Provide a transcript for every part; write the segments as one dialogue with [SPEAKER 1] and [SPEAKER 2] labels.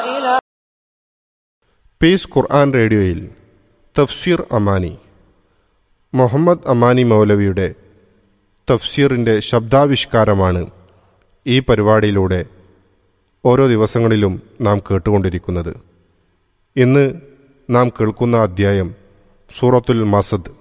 [SPEAKER 1] Piece ഖുർആൻ റേഡിയോയിൽ തഫ്സീർ അമാനി മുഹമ്മദ് അമാനി മൗലവിയുടെ തഫ്സീറിൻ്റെ ശബ്ദാവിഷ്കാരമാണ് ഈ പരിപാടിയിലൂടെ ഓരോ ദിവസങ്ങളിലും നാം കേട്ടുകൊണ്ടിരിക്കുന്നത് ഇന്ന് നാം കേൾക്കുന്ന അദ്ധ്യായം സൂറത്തുൽ മസദ്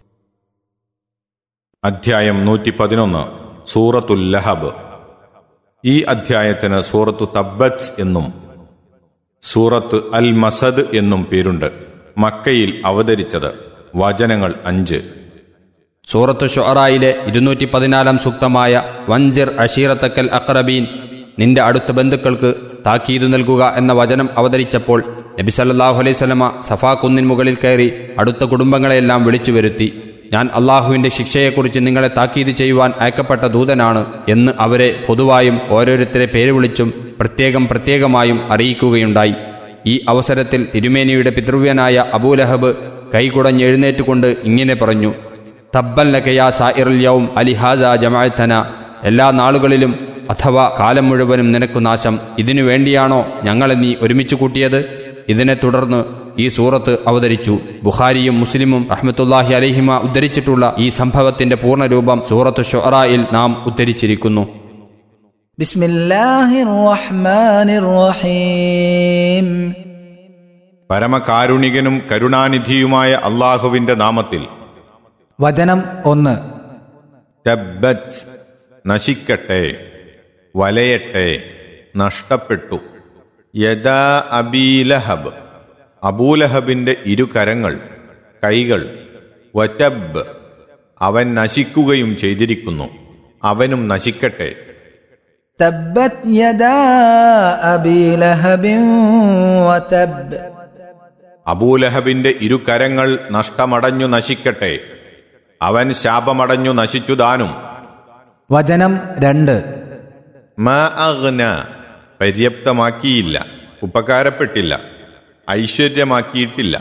[SPEAKER 2] അധ്യായം നൂറ്റി പതിനൊന്ന് സൂറത്തുൽ ലഹബ് ഈ അധ്യായത്തിന് സൂറത്തു തബ്ബത്ത് എന്നും സൂറത്ത് അൽ മസദ് എന്നും പേരുണ്ട് മക്കയിൽ അവതരിച്ചത് വചനങ്ങൾ അഞ്ച്
[SPEAKER 3] സൂറത്ത് ഷുഅറായിലെ ഇരുന്നൂറ്റി പതിനാലാം സൂക്തമായ വൻസിർ അഷീറത്തക്കൽ അക്രബീൻ നിന്റെ അടുത്ത ബന്ധുക്കൾക്ക് താക്കീതു നൽകുക എന്ന വചനം അവതരിച്ചപ്പോൾ നബി സല്ലല്ലാഹു അലൈഹി സ്വലമ സഫാ കുന്നിൻ മുകളിൽ കയറി അടുത്ത കുടുംബങ്ങളെയെല്ലാം വിളിച്ചു വരുത്തി ഞാൻ അള്ളാഹുവിന്റെ ശിക്ഷയെക്കുറിച്ച് നിങ്ങളെ താക്കീത് ചെയ്യുവാൻ അയക്കപ്പെട്ട ദൂതനാണ് എന്ന് അവരെ പൊതുവായും ഓരോരുത്തരെ പേര് വിളിച്ചും പ്രത്യേകം പ്രത്യേകമായും അറിയിക്കുകയുണ്ടായി ഈ അവസരത്തിൽ തിരുമേനിയുടെ പിതൃവ്യനായ അബൂലഹബ് കൈകുടഞ്ഞെഴുന്നേറ്റുകൊണ്ട് ഇങ്ങനെ പറഞ്ഞു തബ്ബല്ലകയാ സായിറുൽ യൗം അലിഹാദ ജമാഅത്തന എല്ലാ നാളുകളിലും അഥവാ കാലം മുഴുവനും നിനക്കു നാശം ഇതിനു വേണ്ടിയാണോ ഞങ്ങളെ നീ ഒരുമിച്ച് കൂട്ടിയത് ഇതിനെ തുടർന്ന് ഈ സൂറത്ത് അവതരിച്ചു ബുഖാരിയും മുസ്ലിമും റഹ്മത്തുല്ലാഹി അലഹിമ ഉദ്ധരിച്ചിട്ടുള്ള ഈ സംഭവത്തിന്റെ പൂർണ്ണരൂപം സൂറത്ത് ഷൊറായിൽ നാം ഉദ്ധരിച്ചിരിക്കുന്നു
[SPEAKER 4] بسم الله الرحمن الرحيم
[SPEAKER 2] പരമകാരുണികനും കരുണാനിധിയുമായ അള്ളാഹുവിന്റെ നാമത്തിൽ
[SPEAKER 4] വചനം ഒന്ന്
[SPEAKER 2] തബ്ബത്ത് നശിക്കട്ടെ വലയട്ടെ നഷ്ടപ്പെട്ടു യദാ അബീലഹബ് അബൂലഹബിന്റെ ഇരുകരങ്ങൾ കൈകൾ വറ്റബ് അവൻ നശിക്കുകയും ചെയ്തിരിക്കുന്നു അവനും നശിക്കട്ടെ
[SPEAKER 4] تبت يدا أبي لهب وتب
[SPEAKER 2] അബൂലഹബിന്റെ ഇരുകരങ്ങൾ നഷ്ടമടഞ്ഞു നശിക്കട്ടെ അവൻ ശാപമടഞ്ഞു നശിച്ചു താനും
[SPEAKER 4] വചനം രണ്ട്
[SPEAKER 2] മ അഗ്ന പര്യാപ്തമാക്കിയില്ല ഉപകാരപ്പെട്ടില്ല ഐശ്വര്യമാക്കിയിട്ടില്ല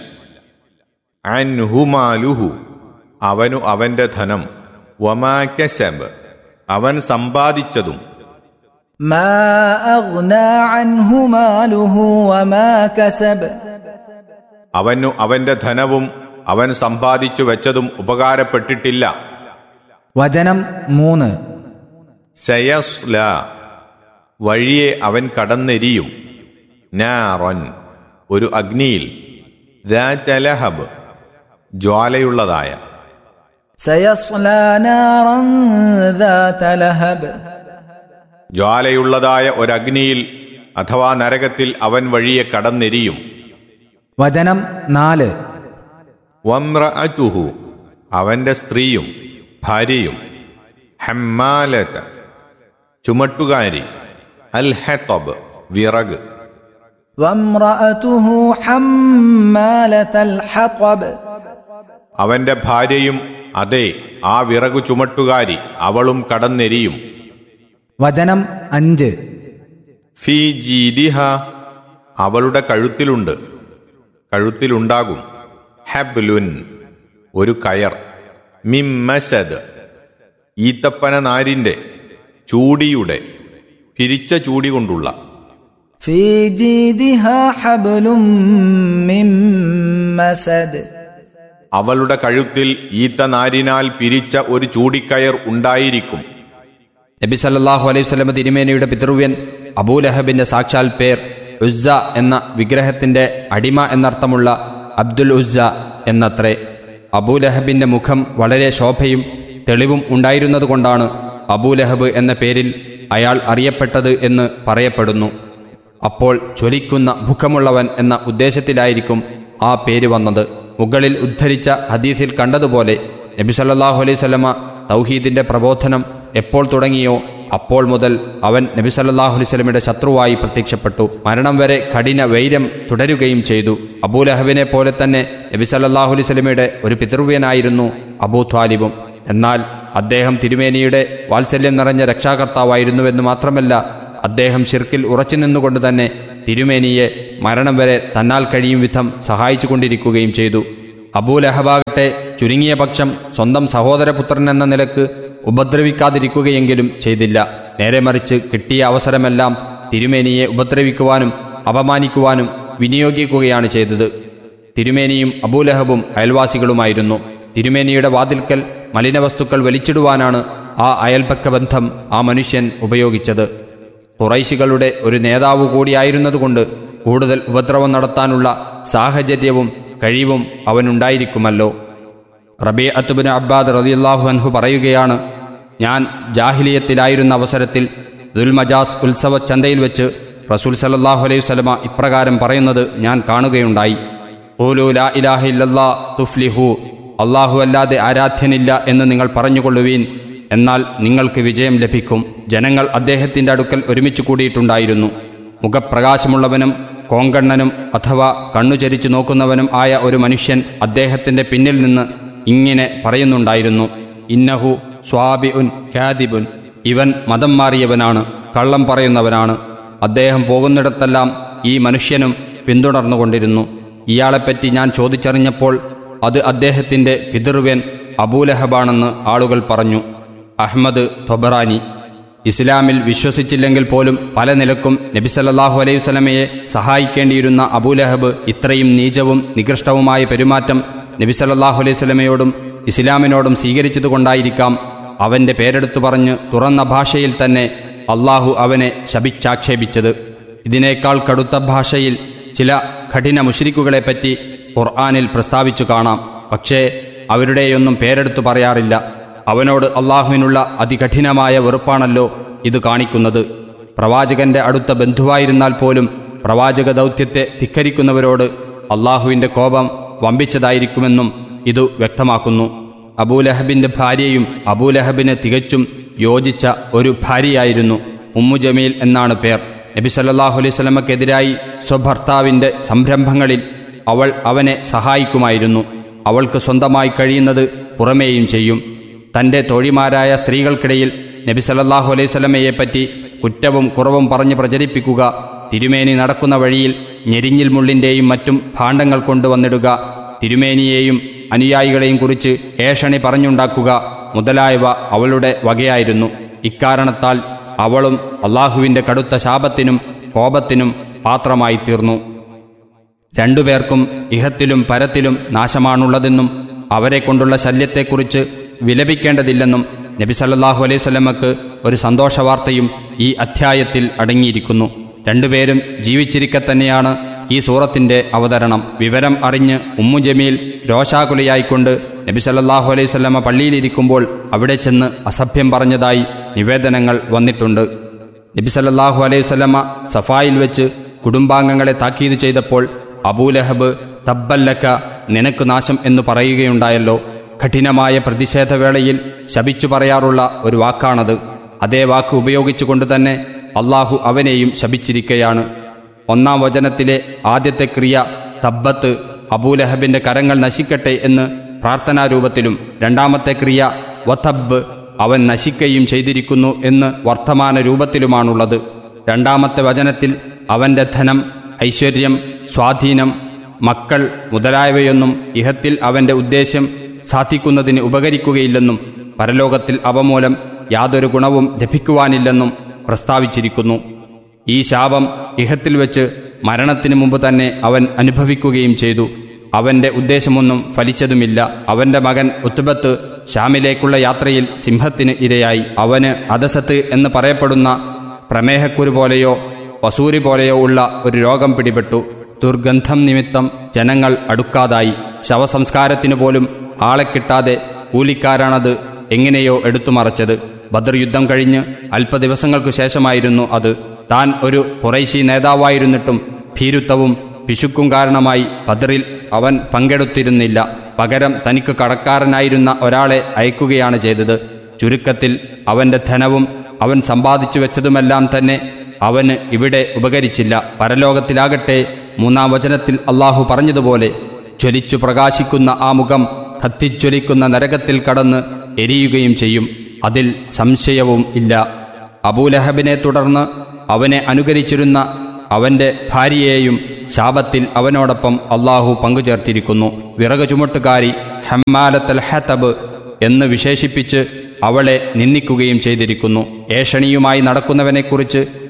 [SPEAKER 2] അൻഹുമാലുഹു അവനു അവന്റെ ധനം വമാക്കസബ് അവൻ സമ്പാദിച്ചതും
[SPEAKER 4] ما أغنى عنه ماله وما كسب
[SPEAKER 2] അവനു അവന്റെ ധനവും അവൻ സമ്പാദിച്ചു വെച്ചതും ഉപകാരപ്പെട്ടിട്ടില്ല
[SPEAKER 4] വചനം മൂന്ന്
[SPEAKER 2] സയസ്ല വഴിയെ അവൻ കടന്നെരിയും നാറൻ ഒരു അഗ്നിയിൽ ദാറ്റലഹബ് ജ്വാലയുള്ളതായ
[SPEAKER 4] سيصلى نارا ذات لهب
[SPEAKER 2] ജ്വാലയുള്ളതായ ഒരഗ്നിയിൽ അഥവാ നരകത്തിൽ അവൻ വഴിയെ കടന്നെരിയും
[SPEAKER 4] വചനം നാല്
[SPEAKER 2] വമ്രഅതുഹു അവന്റെ സ്ത്രീയും ഭാര്യയും ഹമ്മാലത ചുമട്ടുകാരി അൽ ഹെത്തബ് വിറക്
[SPEAKER 4] وامرأته حمالة الحطب
[SPEAKER 2] അവന്റെ ഭാര്യയും അതെ ആ വിറകു ചുമട്ടുകാരി അവളും കടന്നെരിയും
[SPEAKER 4] വചനം അഞ്ച്
[SPEAKER 2] ഫി ജീദിഹ അവളുടെ കഴുത്തിലുണ്ട് കഴുത്തിലുണ്ടാകും ഹബ്ലുൻ ഒരു കയർ മിമ്മസദ് ഈത്തപ്പന നാരിന്റെ ചൂടിയുടെ പിരിച്ച ചൂടി കൊണ്ടുള്ള
[SPEAKER 4] في جيدها حبل من مسد
[SPEAKER 2] അവളുടെ കഴുത്തിൽ ഈത്ത നാരിനാൽ പിരിച്ച ഒരു ചൂടിക്കയർ ഉണ്ടായിരിക്കും
[SPEAKER 3] നബി സല്ലല്ലാഹു അലൈഹി വസല്ലമ തിരുമേനിയുടെ പിതൃവ്യൻ അബൂലഹബിന്റെ സാക്ഷാൽ പേർ ഉസ്സ എന്ന വിഗ്രഹത്തിന്റെ അടിമ എന്നർത്ഥമുള്ള അബ്ദുൽ ഉസ്സ എന്നത്രേ അബൂലഹബിന്റെ മുഖം വളരെ ശോഭയും തെളിവും ഉണ്ടായിരുന്നതുകൊണ്ടാണ് അബൂലഹബ് എന്ന പേരിൽ അയാൾ അറിയപ്പെട്ടത് എന്ന് പറയപ്പെടുന്നു അപ്പോൾ ജ്വലിക്കുന്ന മുഖമുള്ളവൻ എന്ന ഉദ്ദേശത്തിലായിരിക്കും ആ പേര് വന്നത് മുകളിൽ ഉദ്ധരിച്ച ഹദീസിൽ കണ്ടതുപോലെ നബി സല്ലല്ലാഹു അലൈഹി വസല്ലമ തൗഹീദിന്റെ പ്രബോധനം എപ്പോൾ തുടങ്ങിയോ അപ്പോൾ മുതൽ അവൻ നബി സല്ലല്ലാഹു അലൈഹി വസല്ലമയുടെ ശത്രുവായി പ്രത്യക്ഷപ്പെട്ടു മരണം വരെ കഠിന വൈരം തുടരുകയും ചെയ്തു അബൂലഹബിനെ പോലെ തന്നെ നബി സല്ലല്ലാഹു അലൈഹി വസല്ലമയുടെ ഒരു പിതൃവ്യനായിരുന്നു അബൂ ത്വാലിബും എന്നാൽ അദ്ദേഹം തിരുമേനിയുടെ വാത്സല്യം നിറഞ്ഞ രക്ഷാകർത്താവായിരുന്നുവെന്ന് മാത്രമല്ല അദ്ദേഹം ഷിർക്കിൽ ഉറച്ചു നിന്നുകൊണ്ട് തന്നെ തിരുമേനിയെ മരണം വരെ തന്നാൽ കഴിയും വിധം സഹായിച്ചുകൊണ്ടിരിക്കുകയും ചെയ്തു അബൂലഹബാകട്ടെ ചുരുങ്ങിയ പക്ഷം സ്വന്തം സഹോദരപുത്രൻ എന്ന നിലക്ക് ഉപദ്രവിക്കാതിരിക്കുകയെങ്കിലും ചെയ്തില്ല നേരെ മറിച്ച് കിട്ടിയ അവസരമെല്ലാം തിരുമേനിയെ ഉപദ്രവിക്കുവാനും അപമാനിക്കുവാനും വിനിയോഗിക്കുകയാണ് ചെയ്തത് തിരുമേനിയും അബൂലഹബും അയൽവാസികളുമായിരുന്നു തിരുമേനിയുടെ വാതിൽക്കൽ മലിനവസ്തുക്കൾ വലിച്ചിടുവാനാണ് ആ അയൽപക്ക ബന്ധം ആ മനുഷ്യൻ ഉപയോഗിച്ചത് കുറൈശികളുടെ ഒരു നേതാവ് കൂടിയായിരുന്നതുകൊണ്ട് കൂടുതൽ ഉപദ്രവം നടത്താനുള്ള സാഹചര്യവും കഴിവും അവനുണ്ടായിരിക്കുമല്ലോ റബി അത്തുബിന് അബ്ബാദ് റതിയല്ലാഹു അൻഹു പറയുകയാണ് ഞാൻ ജാഹിലിയത്തിലായിരുന്ന അവസരത്തിൽ ദുൽമജാസ് ഉത്സവ ചന്തയിൽ വെച്ച് റസൂൽ സല്ലല്ലാഹു അലൈഹി വസല്ലമ ഇപ്രകാരം പറയുന്നത് ഞാൻ കാണുകയുണ്ടായി ഓലു ലാ ഇലാഹ ഇല്ലല്ലാ തുഫ്ലിഹു അള്ളാഹു അല്ലാതെ ആരാധ്യനില്ല എന്ന് നിങ്ങൾ പറഞ്ഞുകൊള്ളുവീൻ എന്നാൽ നിങ്ങൾക്ക് വിജയം ലഭിക്കും ജനങ്ങൾ അദ്ദേഹത്തിന്റെ അടുക്കൽ ഒരുമിച്ച് കൂടിയിട്ടുണ്ടായിരുന്നു മുഖപ്രകാശമുള്ളവനും കോങ്കണ്ണനും അഥവാ കണ്ണുചരിച്ചു നോക്കുന്നവനും ആയ ഒരു മനുഷ്യൻ അദ്ദേഹത്തിന്റെ പിന്നിൽ നിന്ന് ഇങ്ങനെ പറയുന്നുണ്ടായിരുന്നു ഇന്നഹു സ്വാബി ഉൻ ഖ്യാദിബുൻ ഇവൻ മതം മാറിയവനാണ് കള്ളം പറയുന്നവനാണ് അദ്ദേഹം പോകുന്നിടത്തെല്ലാം ഈ മനുഷ്യനും പിന്തുടർന്നുകൊണ്ടിരുന്നു ഇയാളെപ്പറ്റി ഞാൻ ചോദിച്ചറിഞ്ഞപ്പോൾ അത് അദ്ദേഹത്തിന്റെ പിതൃവ്യൻ അബൂലഹബാണെന്ന് ആളുകൾ പറഞ്ഞു അഹ്മദ് തൊബറാനി ഇസ്ലാമിൽ വിശ്വസിച്ചില്ലെങ്കിൽ പോലും പല നിലക്കും നബിസല്ലാഹു അലൈഹി വസല്ലമയെ സഹായിക്കേണ്ടിയിരുന്ന അബൂലഹബ് ഇത്രയും നീചവും നികൃഷ്ടവുമായ പെരുമാറ്റം നബിസല്ലാഹു അലൈഹി വസല്ലമയോടും ഇസ്ലാമിനോടും സ്വീകരിച്ചതുകൊണ്ടായിരിക്കാം അവന്റെ പേരെടുത്തു പറഞ്ഞ് തുറന്ന ഭാഷയിൽ തന്നെ അള്ളാഹു അവനെ ശപിച്ചാക്ഷേപിച്ചത് ഇതിനേക്കാൾ കടുത്ത ഭാഷയിൽ ചില കഠിന മുഷരിക്കുകളെപ്പറ്റി ഖുർആാനിൽ പ്രസ്താവിച്ചു കാണാം പക്ഷേ അവരുടെയൊന്നും പേരെടുത്തു പറയാറില്ല അവനോട് അള്ളാഹുവിനുള്ള അതികഠിനമായ വെറുപ്പാണല്ലോ ഇത് കാണിക്കുന്നത് പ്രവാചകന്റെ അടുത്ത ബന്ധുവായിരുന്നാൽ പോലും പ്രവാചക ദൗത്യത്തെ ധിക്കരിക്കുന്നവരോട് അള്ളാഹുവിന്റെ കോപം വമ്പിച്ചതായിരിക്കുമെന്നും ഇത് വ്യക്തമാക്കുന്നു അബൂലഹബിന്റെ ഭാര്യയും അബൂലഹബിന് തികച്ചും യോജിച്ച ഒരു ഭാര്യയായിരുന്നു ഉമ്മു ജമീൽ എന്നാണ് പേർ നബി സല്ലല്ലാഹു അലൈഹി സ്വലമക്കെതിരായി സ്വഭർത്താവിന്റെ സംരംഭങ്ങളിൽ അവൾ അവനെ സഹായിക്കുമായിരുന്നു അവൾക്ക് സ്വന്തമായി കഴിയുന്നത് പുറമേയും ചെയ്യും തന്റെ തോഴിമാരായ സ്ത്രീകൾക്കിടയിൽ നബി സല്ലല്ലാഹു അലൈഹി സ്വലമയെപ്പറ്റി കുറ്റവും കുറവും പറഞ്ഞ് പ്രചരിപ്പിക്കുക തിരുമേനി നടക്കുന്ന വഴിയിൽ ഞെരിഞ്ഞിൽ മുള്ളിന്റെയും മറ്റും ഭാണ്ഡങ്ങൾ കൊണ്ടുവന്നിടുക തിരുമേനിയെയും അനുയായികളെയും കുറിച്ച് ഏഷണി പറഞ്ഞുണ്ടാക്കുക മുതലായവ അവളുടെ വകയായിരുന്നു ഇക്കാരണത്താൽ അവളും അള്ളാഹുവിന്റെ കടുത്ത ശാപത്തിനും കോപത്തിനും പാത്രമായി തീർന്നു രണ്ടുപേർക്കും ഇഹത്തിലും പരത്തിലും നാശമാണുള്ളതെന്നും അവരെ കൊണ്ടുള്ള ശല്യത്തെക്കുറിച്ച് വിലപിക്കേണ്ടതില്ലെന്നും നബി സല്ലല്ലാഹു അലൈഹി സ്വലമക്ക് ഒരു സന്തോഷവാർത്തയും ഈ അധ്യായത്തിൽ അടങ്ങിയിരിക്കുന്നു രണ്ടുപേരും ജീവിച്ചിരിക്കെ തന്നെയാണ് ഈ സൂറത്തിന്റെ അവതരണം വിവരം അറിഞ്ഞ് ഉമ്മു ജമീൽ രോഷാകുലയായിക്കൊണ്ട് നബി സല്ലല്ലാഹു അലൈഹി സ്വലമ പള്ളിയിലിരിക്കുമ്പോൾ അവിടെ ചെന്ന് അസഭ്യം പറഞ്ഞതായി നിവേദനങ്ങൾ വന്നിട്ടുണ്ട് നബി സല്ലല്ലാഹു അലൈഹി സ്വലമ സഫായിൽ വെച്ച് കുടുംബാംഗങ്ങളെ താക്കീത് ചെയ്തപ്പോൾ അബൂലഹബ് തബ്ബല്ലക്ക നിനക്ക് നാശം എന്ന് പറയുകയുണ്ടായല്ലോ കഠിനമായ പ്രതിഷേധവേളയിൽ ശപിച്ചു പറയാറുള്ള ഒരു വാക്കാണത് അതേ വാക്ക് ഉപയോഗിച്ചുകൊണ്ട് തന്നെ അള്ളാഹു അവനെയും ശപിച്ചിരിക്കുകയാണ് ഒന്നാം വചനത്തിലെ ആദ്യത്തെ ക്രിയ തബ്ബത്ത് അബൂലഹബിന്റെ കരങ്ങൾ നശിക്കട്ടെ എന്ന് പ്രാർത്ഥനാരൂപത്തിലും രണ്ടാമത്തെ ക്രിയ വതബ് അവൻ നശിക്കുകയും ചെയ്തിരിക്കുന്നു എന്ന് വർത്തമാന രൂപത്തിലുമാണുള്ളത് രണ്ടാമത്തെ വചനത്തിൽ അവന്റെ ധനം ഐശ്വര്യം സ്വാധീനം മക്കൾ മുതലായവയൊന്നും ഇഹത്തിൽ അവന്റെ ഉദ്ദേശ്യം സാധിക്കുന്നതിന് ഉപകരിക്കുകയില്ലെന്നും പരലോകത്തിൽ അവ മൂലം യാതൊരു ഗുണവും ലഭിക്കുവാനില്ലെന്നും പ്രസ്താവിച്ചിരിക്കുന്നു ഈ ശാപം ഇഹത്തിൽ വെച്ച് മരണത്തിനു മുമ്പ് തന്നെ അവൻ അനുഭവിക്കുകയും ചെയ്തു അവന്റെ ഉദ്ദേശമൊന്നും ഫലിച്ചതുമില്ല അവന്റെ മകൻ ഉത്തുബത്ത് ഷാമിലേക്കുള്ള യാത്രയിൽ സിംഹത്തിന് ഇരയായി അവന് അദസത്ത് എന്ന് പറയപ്പെടുന്ന പ്രമേഹക്കുരു പോലെയോ വസൂരി പോലെയോ ഉള്ള ഒരു രോഗം പിടിപെട്ടു ദുർഗന്ധം നിമിത്തം ജനങ്ങൾ അടുക്കാതായി ശവസംസ്കാരത്തിനു പോലും ആളെ കിട്ടാതെ കൂലിക്കാരാണത് എങ്ങനെയോ എടുത്തുമറച്ചത് ബദർ യുദ്ധം കഴിഞ്ഞ് അല്പദിവസങ്ങൾക്കു ശേഷമായിരുന്നു അത് താൻ ഒരു കുറൈശി നേതാവായിരുന്നിട്ടും ഭീരുത്വവും പിശുക്കും കാരണമായി ബദറിൽ അവൻ പങ്കെടുത്തിരുന്നില്ല പകരം തനിക്ക് കടക്കാരനായിരുന്ന ഒരാളെ അയക്കുകയാണ് ചെയ്തത് ചുരുക്കത്തിൽ അവന്റെ ധനവും അവൻ സമ്പാദിച്ചു വെച്ചതുമെല്ലാം തന്നെ അവന് ഇവിടെ ഉപകരിച്ചില്ല പരലോകത്തിലാകട്ടെ മൂന്നാം വചനത്തിൽ അള്ളാഹു പറഞ്ഞതുപോലെ ജ്വലിച്ചു പ്രകാശിക്കുന്ന ആ മുഖം കത്തിജ്വലിക്കുന്ന നരകത്തിൽ കടന്ന് എരിയുകയും ചെയ്യും അതിൽ സംശയവും ഇല്ല അബൂലഹബിനെ തുടർന്ന് അവനെ അനുകരിച്ചിരുന്ന അവന്റെ ഭാര്യയെയും ശാപത്തിൽ അവനോടൊപ്പം അള്ളാഹു പങ്കുചേർത്തിരിക്കുന്നു വിറക് ചുമട്ടുകാരി ഹമ്മാലത്തൽ ഹത്തബ് എന്ന് വിശേഷിപ്പിച്ച് അവളെ നിന്ദിക്കുകയും ചെയ്തിരിക്കുന്നു ഏഷണിയുമായി നടക്കുന്നവനെക്കുറിച്ച്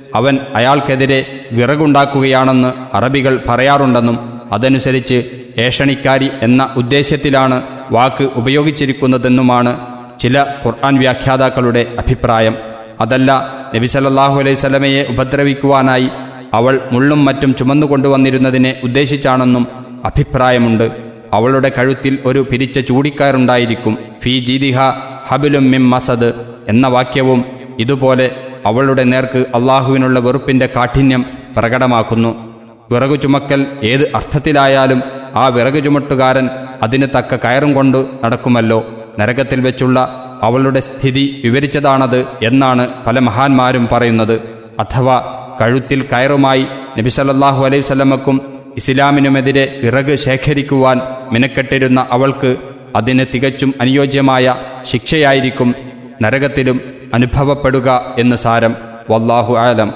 [SPEAKER 3] അവൻ അയാൾക്കെതിരെ വിറകുണ്ടാക്കുകയാണെന്ന് അറബികൾ പറയാറുണ്ടെന്നും അതനുസരിച്ച് ഏഷണിക്കാരി എന്ന ഉദ്ദേശ്യത്തിലാണ് വാക്ക് ഉപയോഗിച്ചിരിക്കുന്നതെന്നുമാണ് ചില ഖുർആൻ വ്യാഖ്യാതാക്കളുടെ അഭിപ്രായം അതല്ല നബി സല്ലല്ലാഹു അലൈഹി സ്വലമയെ ഉപദ്രവിക്കുവാനായി അവൾ മുള്ളും മറ്റും ചുമന്നുകൊണ്ടുവന്നിരുന്നതിനെ ഉദ്ദേശിച്ചാണെന്നും അഭിപ്രായമുണ്ട് അവളുടെ കഴുത്തിൽ ഒരു പിരിച്ച ചൂടിക്കയറുണ്ടായിരിക്കും ഫി ജീദിഹ ഹബിലും മിം മസദ് എന്ന വാക്യവും ഇതുപോലെ അവളുടെ നേർക്ക് അള്ളാഹുവിനുള്ള വെറുപ്പിന്റെ കാഠിന്യം പ്രകടമാക്കുന്നു വിറകു ചുമക്കൽ ഏത് അർത്ഥത്തിലായാലും ആ വിറകു ചുമട്ടുകാരൻ അതിന് തക്ക കയറും കൊണ്ട് നടക്കുമല്ലോ നരകത്തിൽ വെച്ചുള്ള അവളുടെ സ്ഥിതി വിവരിച്ചതാണത് എന്നാണ് പല മഹാന്മാരും പറയുന്നത് അഥവാ കഴുത്തിൽ കയറുമായി നബിസല്ലാഹു അലൈഹി വസല്ലമക്കും ഇസ്ലാമിനുമെതിരെ വിറക് ശേഖരിക്കുവാൻ മിനക്കെട്ടിരുന്ന അവൾക്ക് അതിന് തികച്ചും അനുയോജ്യമായ ശിക്ഷയായിരിക്കും നരകത്തിലും അനുഭവപ്പെടുക എന്ന് സാരം വല്ലാഹു ആലം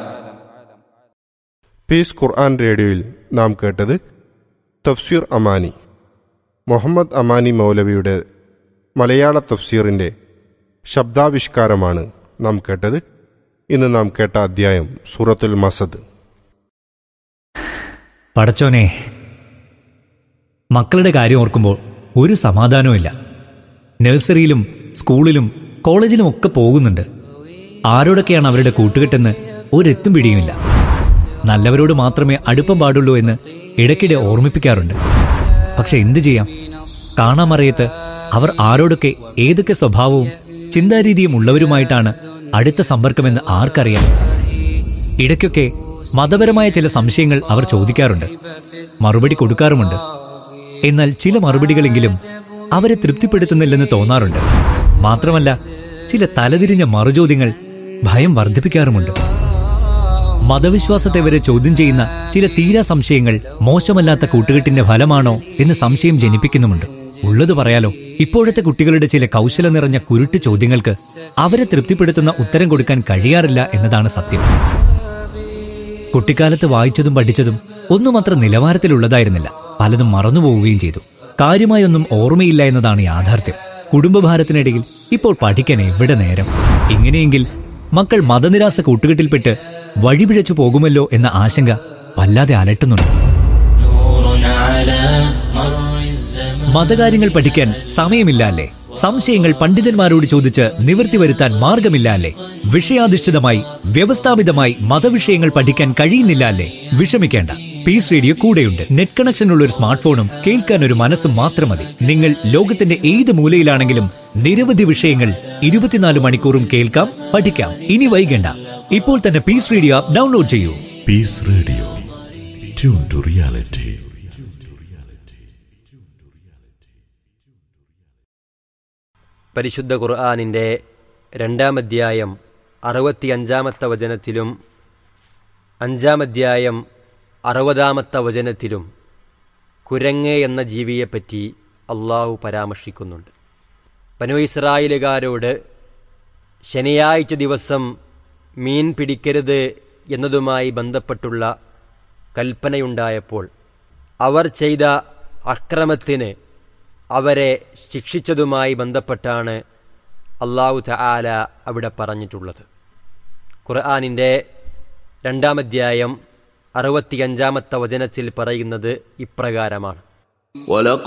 [SPEAKER 1] പീസ് ഖുർആൻ റേഡിയോയിൽ നാം കേട്ടത് തഫ്സീർ അമാനി മുഹമ്മദ് അമാനി മൗലവിയുടെ മലയാള തഫ്സീറിൻ്റെ ശബ്ദാവിഷ്കാരമാണ് നാം കേട്ടത് ഇന്ന് നാം കേട്ട അധ്യായം സൂറത്തുൽ മസദ്
[SPEAKER 5] പടച്ചോനെ മക്കളുടെ കാര്യം ഓർക്കുമ്പോൾ ഒരു സമാധാനവുമില്ല നഴ്സറിയിലും സ്കൂളിലും കോളേജിലും ഒക്കെ പോകുന്നുണ്ട് ആരോടൊക്കെയാണ് അവരുടെ കൂട്ടുകെട്ടെന്ന് ഒരെത്തും പിടിയുമില്ല നല്ലവരോട് മാത്രമേ അടുപ്പം പാടുള്ളൂ എന്ന് ഇടയ്ക്കിടെ ഓർമ്മിപ്പിക്കാറുണ്ട് പക്ഷെ എന്തു ചെയ്യാം കാണാമറിയത്ത് അവർ ആരോടൊക്കെ ഏതൊക്കെ സ്വഭാവവും ചിന്താരീതിയും ഉള്ളവരുമായിട്ടാണ് അടുത്ത സമ്പർക്കമെന്ന് ആർക്കറിയാം ഇടയ്ക്കൊക്കെ മതപരമായ ചില സംശയങ്ങൾ അവർ ചോദിക്കാറുണ്ട് മറുപടി കൊടുക്കാറുമുണ്ട് എന്നാൽ ചില മറുപടികളെങ്കിലും അവരെ തൃപ്തിപ്പെടുത്തുന്നില്ലെന്ന് തോന്നാറുണ്ട് മാത്രമല്ല ചില തലതിരിഞ്ഞ മറുചോദ്യങ്ങൾ ഭയം വർദ്ധിപ്പിക്കാറുമുണ്ട് മതവിശ്വാസത്തെ വരെ ചോദ്യം ചെയ്യുന്ന ചില തീരാ സംശയങ്ങൾ മോശമല്ലാത്ത കൂട്ടുകെട്ടിന്റെ ഫലമാണോ എന്ന് സംശയം ജനിപ്പിക്കുന്നുമുണ്ട് ഉള്ളത് പറയാലോ ഇപ്പോഴത്തെ കുട്ടികളുടെ ചില കൗശലം നിറഞ്ഞ കുരുട്ട് ചോദ്യങ്ങൾക്ക് അവരെ തൃപ്തിപ്പെടുത്തുന്ന ഉത്തരം കൊടുക്കാൻ കഴിയാറില്ല എന്നതാണ് സത്യം കുട്ടിക്കാലത്ത് വായിച്ചതും പഠിച്ചതും ഒന്നും അത്ര നിലവാരത്തിലുള്ളതായിരുന്നില്ല പലതും മറന്നുപോവുകയും ചെയ്തു കാര്യമായൊന്നും ഓർമ്മയില്ല എന്നതാണ് യാഥാർത്ഥ്യം കുടുംബഭാരത്തിനിടയിൽ ഇപ്പോൾ പഠിക്കാൻ എവിടെ നേരം ഇങ്ങനെയെങ്കിൽ മക്കൾ മതനിരാസ കൂട്ടുകെട്ടിൽപ്പെട്ട് വഴിപിഴച്ചു പോകുമല്ലോ എന്ന ആശങ്ക വല്ലാതെ അലട്ടുന്നുണ്ട് മതകാര്യങ്ങൾ പഠിക്കാൻ സമയമില്ല അല്ലേ സംശയങ്ങൾ പണ്ഡിതന്മാരോട് ചോദിച്ച് നിവൃത്തി വരുത്താൻ മാർഗമില്ല അല്ലേ വിഷയാധിഷ്ഠിതമായി വ്യവസ്ഥാപിതമായി മതവിഷയങ്ങൾ പഠിക്കാൻ കഴിയുന്നില്ല അല്ലേ വിഷമിക്കേണ്ട പീസ് റേഡിയോ കൂടെയുണ്ട് നെറ്റ് കണക്ഷൻ ഉള്ള ഒരു സ്മാർട്ട് ഫോണും കേൾക്കാൻ ഒരു മനസ്സും മാത്രം മതി നിങ്ങൾ ലോകത്തിന്റെ ഏത് മൂലയിലാണെങ്കിലും നിരവധി വിഷയങ്ങൾ ഇരുപത്തിനാല് മണിക്കൂറും കേൾക്കാം പഠിക്കാം ഇനി വൈകണ്ട ഇപ്പോൾ തന്നെ പീസ് റേഡിയോ ആപ്പ് ഡൗൺലോഡ് ചെയ്യൂ
[SPEAKER 6] Peace Radio. Tune to reality.
[SPEAKER 7] പരിശുദ്ധ ഖുർആാനിൻ്റെ രണ്ടാം അധ്യായം അറുപത്തിയഞ്ചാമത്തെ വചനത്തിലും അഞ്ചാം അധ്യായം അറുപതാമത്തെ വചനത്തിലും കുരങ്ങ് എന്ന ജീവിയെപ്പറ്റി അള്ളാഹു പരാമർശിക്കുന്നുണ്ട് ബനു ഇസ്രായേലുകാരോട് ശനിയാഴ്ച ദിവസം മീൻ പിടിക്കരുത് എന്നതുമായി ബന്ധപ്പെട്ടുള്ള കൽപ്പനയുണ്ടായപ്പോൾ അവർ ചെയ്ത അക്രമത്തിന് അവരെ ശിക്ഷിച്ചതുമായി ബന്ധപ്പെട്ടാണ് അള്ളാഹു തആല അവിടെ പറഞ്ഞിട്ടുള്ളത് ഖുർആാനിൻ്റെ രണ്ടാമധ്യായം അറുപത്തിയഞ്ചാമത്തെ വചനത്തിൽ പറയുന്നത് ഇപ്രകാരമാണ്